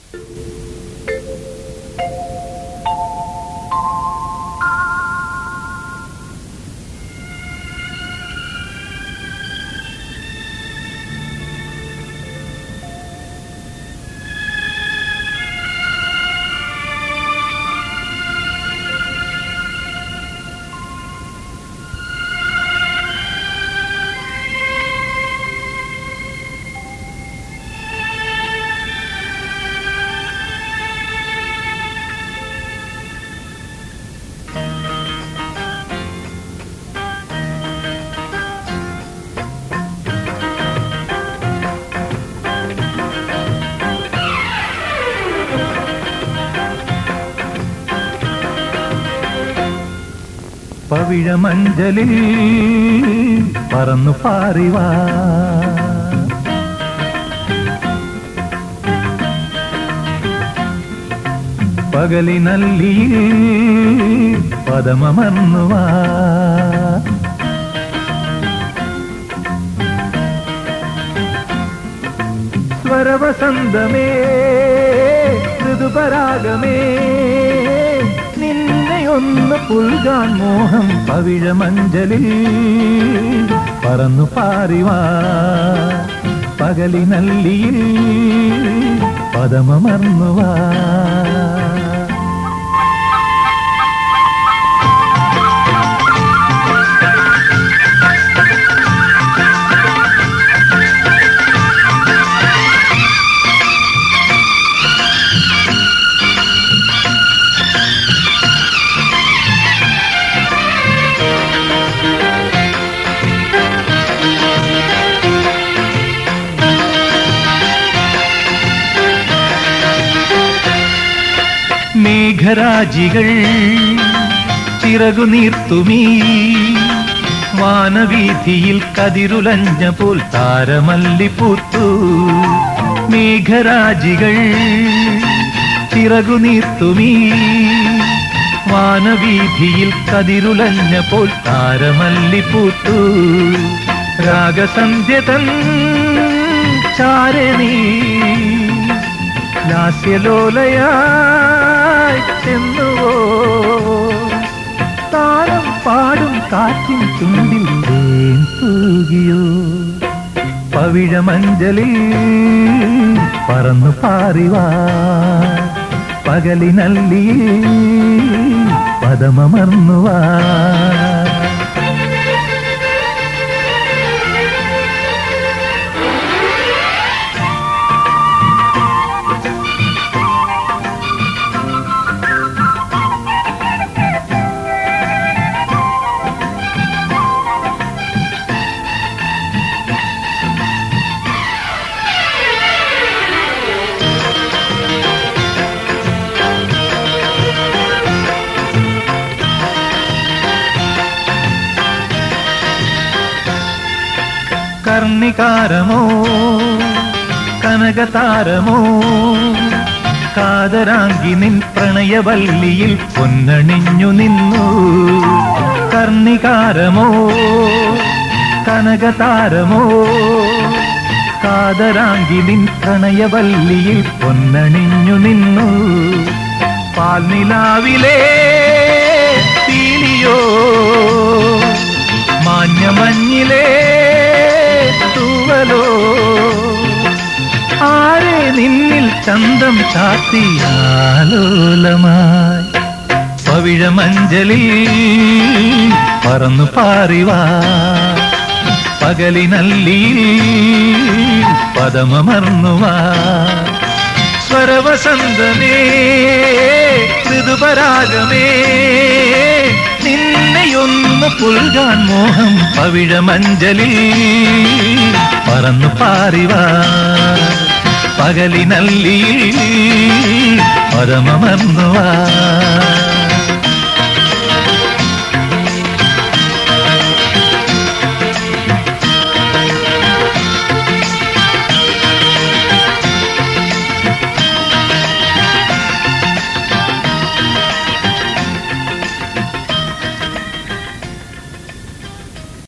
പവിഴമഞ്ചലിൽ പറന്നു പാറിവാ പകലിനല്ലിയിൽ പദമമർന്നുവാ സ്വരവസന്തമേ ഋതുപരാഗമേ നിന്നെയൊന്ന് പുൽകാൻ മോഹം പവിഴമഞ്ചലിൽ പറന്നു പാറിവാ പകലിനല്ലിയിൽ പദമമർന്നുവാ മേഘരാജികൾ ചിറകു നീർത്തുമീ വാനവീഥിയിൽ കതിരുലഞ്ഞ പോൽ താരമല്ലിപ്പൂത്തു മേഘരാജികൾ ചിറകു നീർത്തുമീ വാനവീഥിയിൽ കതിരുലഞ്ഞ പോൽ താരമല്ലിപ്പൂത്തു രാഗസന്ധ്യതൻ ചാരണീ ലാസ്യലോലയായി ചെന്നുവോ താരം പാടും കാറ്റിൻ ചുണ്ടിൽ തേൻ തൂകിയോ പവിഴമഞ്ചലിൽ പറന്നു പാറിവാ പകലിനല്ലിയിൽ പദമമർന്നുവാ കർണികാരമോ കനകതാരമോ കാതരാങ്കി നിൻ പ്രണയവല്ലിയിൽ പൊന്നണിഞ്ഞു നിന്നു കർണികാരമോ കനകതാരമോ കാതരാങ്കി നിൻ പ്രണയവല്ലിയിൽ പൊന്നണിഞ്ഞു നിന്നു പാൽനിലാവിലെ പീലിയോ മാഞ്ഞമഞ്ഞിലേ തൂവലോ ആരെ നിന്നിൽ ചന്തം ചാത്തി ആലോലമായി പവിഴമഞ്ചലിൽ പറന്നു പാറിവാ പകലിനല്ലിയിൽ പദമമർന്നുവാ സ്വരവസന്തമേ ഋതുപരാഗമേ നിന്നെയൊന്ന് പുൽകാൻ മോഹം പവിഴമഞ്ചലിൽ പറന്നു പാറിവാ പകലിനല്ലിയിൽ പരമമർന്നുവാ